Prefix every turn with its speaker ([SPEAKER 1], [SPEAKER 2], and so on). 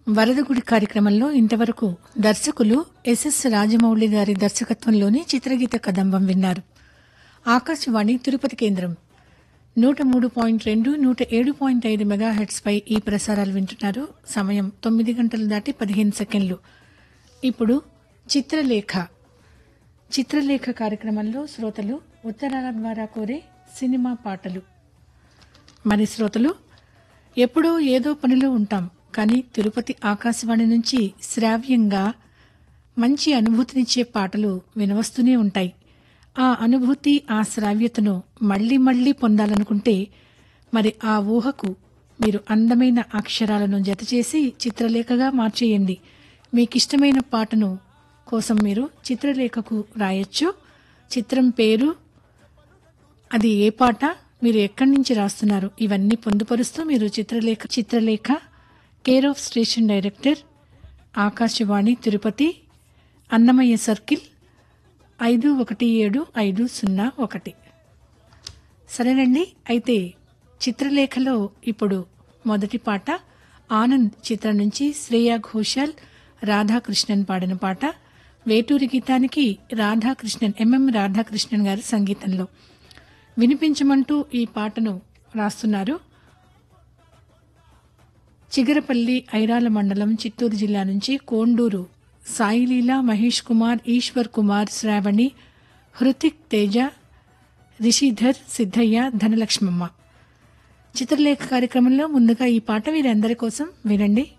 [SPEAKER 1] వరదగుడి కార్యక్రమంలో ఇంతవరకు దర్శకులు ఎస్ఎస్ రాజమౌళి గారి దర్శకత్వంలోని చిత్రగీత కదంబం విన్నారు ఆకాశవాణి తిరుపతి కేంద్రం నూట మూడు పాయింట్ రెండు నూట ఏడు పాయింట్ ఐదు మెగాహెట్స్ పై ఈ ప్రసారాలు వింటున్నారు సమయం తొమ్మిది గంటలు దాటి పదిహేను సెకండ్లు ఇప్పుడు చిత్రలేఖ చిత్రలేఖ కార్యక్రమంలో శ్రోతలు ఉత్తరాల ద్వారా కోరే సినిమా పాటలు మరి శ్రోతలు ఎప్పుడో ఏదో పనిలో ఉంటాం కానీ తిరుపతి ఆకాశవాణి నుంచి శ్రావ్యంగా మంచి అనుభూతినిచ్చే పాటలు వినవస్తూనే ఉంటాయి ఆ అనుభూతి ఆ శ్రావ్యతను మళ్ళీ మళ్ళీ పొందాలనుకుంటే మరి ఆ ఊహకు మీరు అందమైన అక్షరాలను జతచేసి చిత్రలేఖగా మార్చేయండి మీకిష్టమైన పాటను కోసం మీరు చిత్రలేఖకు రాయొచ్చు చిత్రం పేరు అది ఏ పాట మీరు ఎక్కడి నుంచి రాస్తున్నారు ఇవన్నీ పొందుపరుస్తూ మీరు Chitralekha Chitralekha care of station director Akashvani Tirupati Annamayya circle ఐదు ఒకటి ఏడు ఐదు సున్నా ఒకటి సరేనండి అయితే చిత్రలేఖలో ఇప్పుడు మొదటి పాట ఆనంద్ చిత్రం నుంచి శ్రేయా ఘోషాల్ రాధాకృష్ణన్ పాడిన పాట వేటూరి గీతానికి రాధాకృష్ణన్ ఎంఎం రాధాకృష్ణన్ గారి సంగీతంలో వినిపించమంటూ ఈ పాటను రాస్తున్నారు చిగరపల్లి ఐరాల మండలం చిత్తూరు జిల్లా నుంచి కోండూరు సాయిలీల మహేష్ కుమార్ ఈశ్వర్ కుమార్ శ్రావణి హృతిక్ తేజ రిషిధర్ సిద్ధయ్య ధనలక్ష్మమ్మ చిత్రలేఖ కార్యక్రమంలో ముందుగా ఈ పాట వీరందరి కోసం వినండి